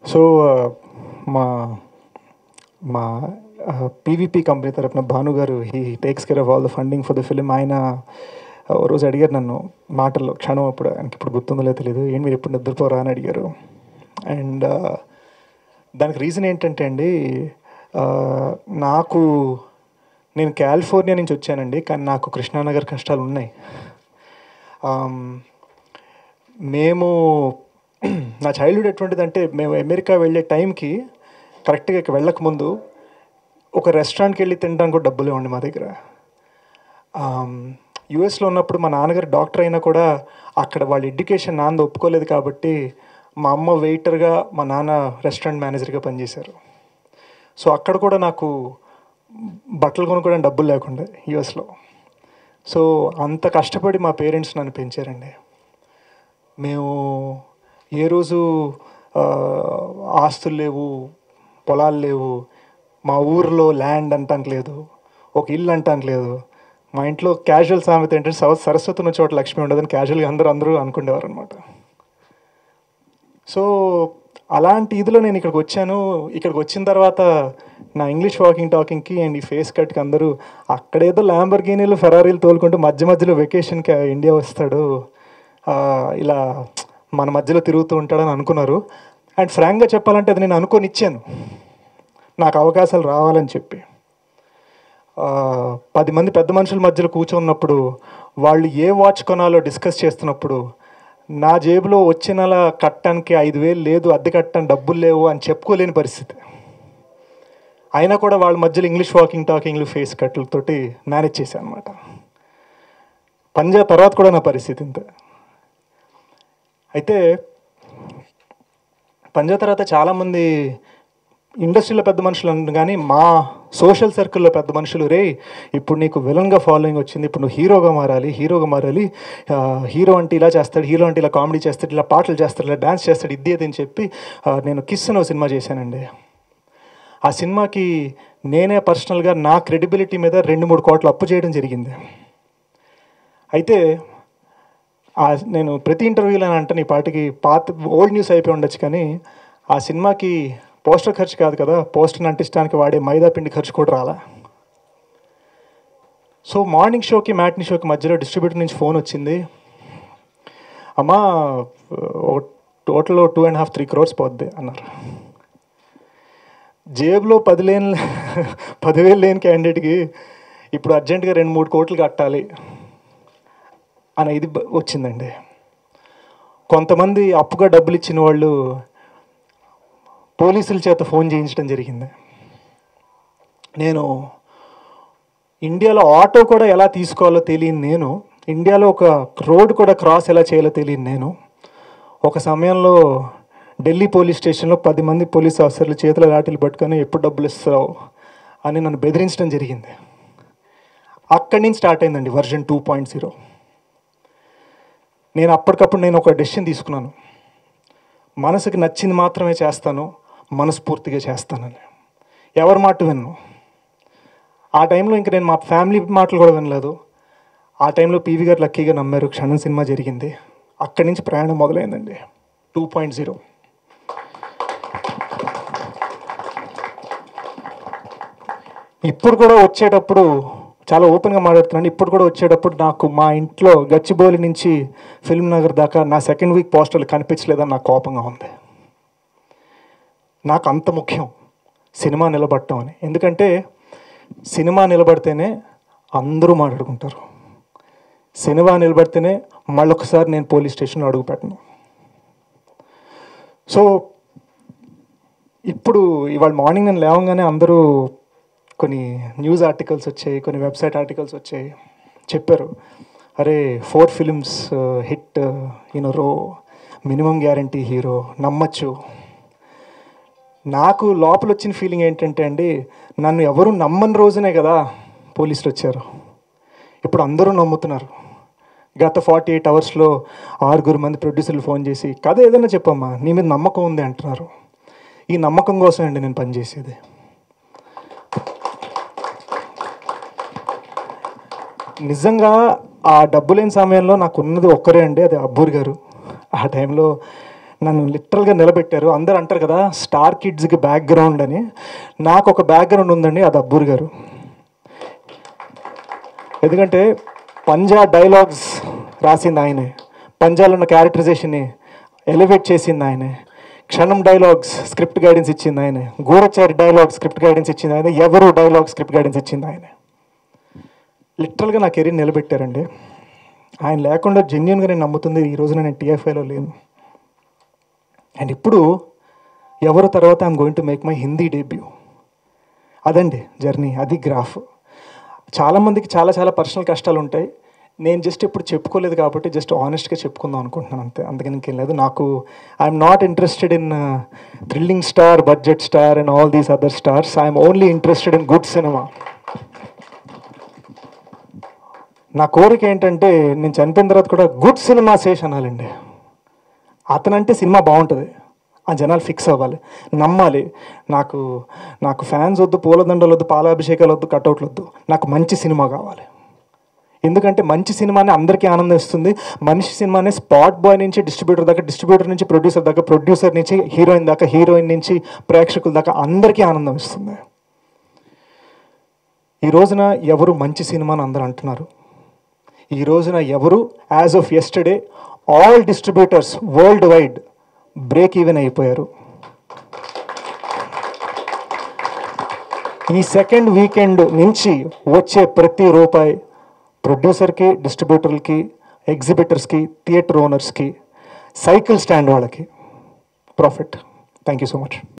so మా మా PVP company తరపున Bhanu garu he takes care of all the funding for the film ఆయన ఓ రోజు అడిగారు నన్ను మాటల్లో క్షణం అప్పుడు ఆయనకి ఇప్పుడు గుర్తుందో తెలియదు ఏంటి మీరు ఎప్పుడు నిద్రపోరా అని అడిగారు అండ్ దానికి రీజన్ ఏంటంటే అండి ఆ, నాకు నేను కాలిఫోర్నియా నుంచి వచ్చానండి కానీ నాకు కృష్ణానగర్ కష్టాలు ఉన్నాయి ఆమ్, మేము నా చైల్డ్హుడ్ ఎటువంటిదంటే మేము అమెరికా వెళ్ళే టైంకి కరెక్ట్గా ఇక్కడ వెళ్ళకముందు ఒక రెస్టారెంట్కి వెళ్ళి తినడానికి కూడా డబ్బులు ఇవ్వండి మా దగ్గర యుఎస్లో ఉన్నప్పుడు మా నాన్నగారు డాక్టర్ అయినా కూడా అక్కడ వాళ్ళ ఎడ్యుకేషన్ నాన్న ఒప్పుకోలేదు కాబట్టి మా అమ్మ వెయిటర్గా మా నాన్న రెస్టారెంట్ మేనేజర్గా పనిచేశారు సో అక్కడ కూడా నాకు బట్టలు కొనుక్కోవడానికి డబ్బులు లేకుండా యుఎస్లో సో అంత కష్టపడి మా పేరెంట్స్ నన్ను పెంచారండి మేము ఏ రోజు ఆ, ఆస్తులు లేవు పొలాలు లేవు మా ఊర్లో ల్యాండ్ అంటానికి లేదు ఒక ఇల్లు అంటానికి లేదు మా ఇంట్లో క్యాజువల్ సామెత ఏంటంటే సవ- సరస్వతి ఉన్న చోట లక్ష్మి ఉండదని క్యాజువల్గా అందరూ అందరూ అనుకునేవారు అనమాట సో అలాంటి ఇదిలో నేను ఇక్కడికి వచ్చాను ఇక్కడికి వచ్చిన తర్వాత నా ఇంగ్లీష్ వాకింగ్ టాకింగ్కి అండ్ ఈ ఫేస్ కట్కి అందరూ అక్కడేదో ల్యాంబర్గీనీలు ఫెరారీలు తోలుకుంటూ మధ్య మధ్యలో వెకేషన్కి ఇండియా వస్తాడు ఆ, ఇలా మన మధ్యలో తిరుగుతూ ఉంటాడని అనుకున్నారు అండ్ ఫ్రాంక్గా చెప్పాలంటే అది నేను అనుకొని ఇచ్చాను నాకు అవకాశాలు రావాలని చెప్పి ఆ, పది మంది పెద్ద మనుషుల మధ్యలో కూర్చున్నప్పుడు వాళ్ళు ఏ వాచ్ కొనాలో డిస్కస్ చేస్తున్నప్పుడు నా జేబులో వచ్చే నెల కట్టడానికి ఐదు వేలు లేదు అద్దె కట్టడానికి డబ్బులు లేవు అని చెప్పుకోలేని పరిస్థితి అయినా కూడా వాళ్ళ మధ్యలో ఇంగ్లీష్ వాకింగ్ టాకింగ్లు ఫేస్ కట్లతోటి మేనేజ్ చేశాను అనమాట పంజా తర్వాత కూడా నా పరిస్థితి ఇంత అయితే పంజా తర్వాత చాలామంది ఇండస్ట్రీలో పెద్ద మనుషులు అన్నారు కానీ మా సోషల్ సర్కిల్లో పెద్ద మనుషులు రే ఇప్పుడు నీకు విలన్గా ఫాలోయింగ్ వచ్చింది ఇప్పుడు నువ్వు హీరోగా మారాలి హీరోగా మారాలి ఆ, హీరో అంటే ఇలా చేస్తాడు హీరో అంటే ఇలా కామెడీ చేస్తాడు ఇలా పాటలు చేస్తాడు ఇలా డ్యాన్స్ చేస్తాడు ఇది అది అని చెప్పి ఆ, నేను కిస్ అని ఒక సినిమా చేశానండి ఆ సినిమాకి నేనే పర్సనల్గా నా క్రెడిబిలిటీ మీద రెండు మూడు కోట్లు అప్పు చేయడం జరిగింది అయితే ఆ నేను ప్రతి ఇంటర్వ్యూలో అంటే ఈ పాటికి పాత ఓల్డ్ న్యూస్ అయిపోయి ఉండొచ్చు కానీ ఆ సినిమాకి పోస్టర్ ఖర్చు కాదు కదా పోస్టర్ని అంటించడానికి వాడే మైదా పిండి ఖర్చు కూడా రాలా సో మార్నింగ్ షోకి మ్యాట్ని షోకి మధ్యలో డిస్ట్రిబ్యూటర్ నుంచి ఫోన్ వచ్చింది అమ్మా total two and half three crores పోద్ది అన్నారు జేబులో పది లేని పదివేలు లేని క్యాండిడేట్కి ఇప్పుడు అర్జెంటుగా రెండు మూడు కోట్లు కట్టాలి అనే ఇది బ- వచ్చిందండి కొంతమంది అప్పుగా డబ్బులు ఇచ్చిన వాళ్ళు పోలీసుల చేత ఫోన్ చేయించడం జరిగింది నేను ఇండియాలో ఆటో కూడా ఎలా తీసుకోవాలో తెలియని నేను ఇండియాలో ఒక రోడ్ కూడా క్రాస్ ఎలా చేయాలో తెలియని నేను ఒక సమయంలో ఢిల్లీ పోలీస్ స్టేషన్లో పది మంది పోలీస్ ఆఫీసర్లు చేతుల లాఠీలు పట్టుకొని ఎప్పుడు డబ్బులు ఇస్తావు అని నన్ను బెదిరించడం జరిగింది అక్కడి నుంచి స్టార్ట్ అయిందండి వర్జన్ టూ పాయింట్ జీరో నేను అప్పటికప్పుడు నేను ఒక డెసిషన్ తీసుకున్నాను మనసుకి నచ్చింది మాత్రమే చేస్తాను మనస్ఫూర్తిగా చేస్తానని ఎవరి మాట విన్ను ఆ టైంలో ఇంక నేను మా ఫ్యామిలీ మాటలు కూడా వినలేదు ఆ టైంలో పీవీ గారు లక్కీగా నమ్మారు క్షణం సినిమా జరిగింది అక్కడి నుంచి ప్రయాణం మొదలైందండి టూ పాయింట్ జీరో ఇప్పుడు కూడా వచ్చేటప్పుడు చాలా ఓపెన్గా మాట్లాడుతున్నాను ఇప్పుడు కూడా వచ్చేటప్పుడు నాకు మా ఇంట్లో గచ్చిబౌలి నుంచి ఫిల్మ్ నగర్ దాకా నా సెకండ్ వీక్ పోస్టర్లు కనిపించలేదని నాకు కోపంగా ఉంది నాకు అంత ముఖ్యం సినిమా నిలబడటం అని ఎందుకంటే సినిమా నిలబడితేనే అందరూ మాట్లాడుకుంటారు సినిమా నిలబడితేనే మళ్ళొకసారి నేను పోలీస్ స్టేషన్లో అడుగు పెట్టను సో ఇప్పుడు ఇవాళ మార్నింగ్ నేను లేవగానే అందరూ కొన్ని న్యూస్ ఆర్టికల్స్ వచ్చాయి కొన్ని వెబ్సైట్ ఆర్టికల్స్ వచ్చాయి చెప్పారు అరే four films hit in row minimum guarantee hero నమ్మచ్చు నాకు లోపల వచ్చిన ఫీలింగ్ ఏంటంటే అండి నన్ను ఎవరు నమ్మని రోజునే కదా పోలీసులు వచ్చారు ఇప్పుడు అందరూ నమ్ముతున్నారు గత ఫార్టీ ఎయిట్ అవర్స్లో ఆరుగురు మంది ప్రొడ్యూసర్లు ఫోన్ చేసి కథ ఏదైనా చెప్పమ్మా నీ మీద నమ్మకం ఉంది అంటున్నారు ఈ నమ్మకం కోసం అండి నేను పనిచేసేది నిజంగా ఆ డబ్బు లేని సమయంలో నాకు ఉన్నది ఒక్కరే అండి అది అబ్బూర్ గారు ఆ టైంలో నన్ను లిటరల్గా నిలబెట్టారు అందరు అంటారు కదా స్టార్ కిడ్స్కి బ్యాక్గ్రౌండ్ అని నాకు ఒక బ్యాక్గ్రౌండ్ ఉందండి అది అబ్బూర్ గారు ఎందుకంటే పంజా డైలాగ్స్ రాసింది ఆయనే పంజాలో ఉన్న క్యారెక్టరైజేషన్ని ఎలివేట్ చేసింది ఆయనే క్షణం డైలాగ్స్ స్క్రిప్ట్ గైడెన్స్ ఇచ్చింది ఆయనే గూఢచారి డైలాగ్ స్క్రిప్ట్ గైడెన్స్ ఇచ్చింది ఆయన ఎవరు డైలాగ్ స్క్రిప్ట్ గైడెన్స్ ఇచ్చింది ఆయనే లిటరల్గా నా కెరీర్ నిలబెట్టారండి ఆయన లేకుండా జెన్యున్గా నేను నమ్ముతుంది ఈ రోజున నేను టీఎఫ్ఐలో లేను అండ్ ఇప్పుడు ఎవరు తర్వాత I'm going to make my Hindi debut అదండి జర్నీ అది గ్రాఫ్ చాలామందికి చాలా చాలా పర్సనల్ కష్టాలు ఉంటాయి నేను జస్ట్ ఇప్పుడు చెప్పుకోలేదు కాబట్టి జస్ట్ ఆనెస్ట్గా చెప్పుకుందాం అనుకుంటున్నాను అంతే అందుకని ఇంకేం లేదు నాకు I'm not interested in thrilling star budget star and all these other stars I'm only interested in good cinema నా కోరిక ఏంటంటే నేను చనిపోయిన తర్వాత కూడా గుడ్ సినిమా శేష్ అనాలండి అతనంటే సినిమా బాగుంటుంది ఆ జనాలు ఫిక్స్ అవ్వాలి నమ్మాలి నాకు నాకు ఫ్యాన్స్ వద్దు పూలదండలు వద్దు పాలాభిషేకాలు వద్దు కటౌట్లు వద్దు నాకు మంచి సినిమా కావాలి ఎందుకంటే మంచి సినిమాని అందరికీ ఆనందం ఇస్తుంది మనిషి సినిమాని స్పాట్ బాయ్ నుంచి డిస్ట్రిబ్యూటర్ దాకా డిస్ట్రిబ్యూటర్ నుంచి ప్రొడ్యూసర్ దాకా ప్రొడ్యూసర్ నుంచి హీరోయిన్ దాకా హీరోయిన్ నుంచి ప్రేక్షకుల దాకా అందరికీ ఆనందం ఇస్తుంది ఈ రోజున ఎవరు మంచి సినిమా అని అందరూ అంటున్నారు ఈ రోజున ఎవరు as of yesterday all distributors world wide break even అయిపోయారు ఈ సెకండ్ వీకెండ్ నుంచి వచ్చే ప్రతి రూపాయి ప్రొడ్యూసర్కి డిస్ట్రిబ్యూటర్లకి ఎగ్జిబిటర్స్కి థియేటర్ ఓనర్స్కి సైకిల్ స్టాండ్ వాళ్ళకి profit thank you so much